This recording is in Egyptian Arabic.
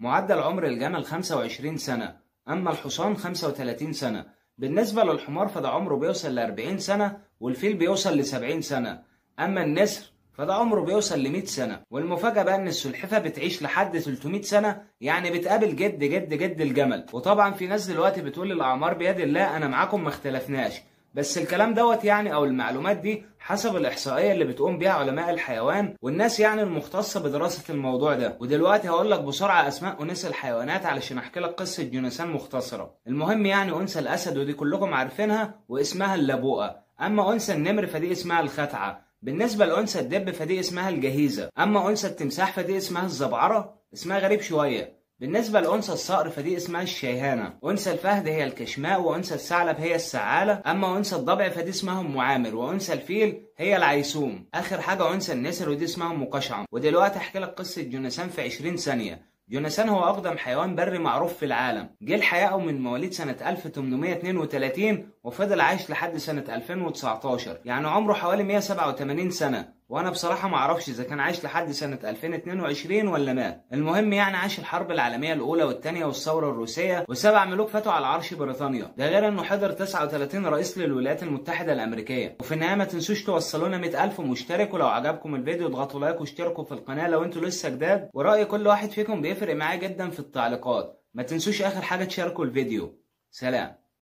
معدل عمر الجمل 25 سنة أما الحصان 35 سنة بالنسبة للحمار فده عمره بيوصل ل 40 سنة والفيل بيوصل ل 70 سنة أما النسر فده عمره بيوصل ل 100 سنة والمفاجأة بقى إن السلحفاة بتعيش لحد 300 سنة يعني بتقابل جد جد جد الجمل وطبعا في ناس دلوقتي بتقول الأعمار بيد الله أنا معاكم ما اختلفناش بس الكلام دوت يعني او المعلومات دي حسب الاحصائيه اللي بتقوم بيها علماء الحيوان والناس يعني المختصه بدراسه الموضوع ده ودلوقتي هقول لك بسرعه اسماء اناث الحيوانات علشان احكي لك قصه جوناثان مختصره المهم يعني انثى الاسد ودي كلكم عارفينها واسمها اللبوقه اما انثى النمر فدي اسمها الختعه بالنسبه لانثى الدب فدي اسمها الجهيزه اما انثى التمساح فدي اسمها الزبعره اسمها غريب شويه بالنسبة لأنثى الصقر فدي اسمها الشيهانة، أنثى الفهد هي الكشماء، وأنثى الثعلب هي السعالة، أما أنثى الضبع فدي اسمها أم عامر، وأنثى الفيل هي العيسوم، آخر حاجة أنثى النسر ودي اسمها أم قشعم، ودلوقتي أحكي لك قصة جوناثان في 20 ثانية، جوناثان هو أقدم حيوان بري معروف في العالم، جه الحياة من مواليد سنة 1832 وفضل عايش لحد سنة 2019 يعني عمره حوالي 187 سنة وانا بصراحه ما اعرفش اذا كان عايش لحد سنه 2022 ولا مات المهم يعني عاش الحرب العالميه الاولى والثانيه والثوره الروسيه وسبع ملوك فاتوا على عرش بريطانيا ده غير انه حضر 39 رئيس للولايات المتحده الامريكيه وفي النهايه ما تنسوش توصلونا 100000 مشترك ولو عجبكم الفيديو اضغطوا لايك واشتركوا في القناه لو انتوا لسه جداد وراي كل واحد فيكم بيفرق معايا جدا في التعليقات ما تنسوش اخر حاجه تشاركوا الفيديو سلام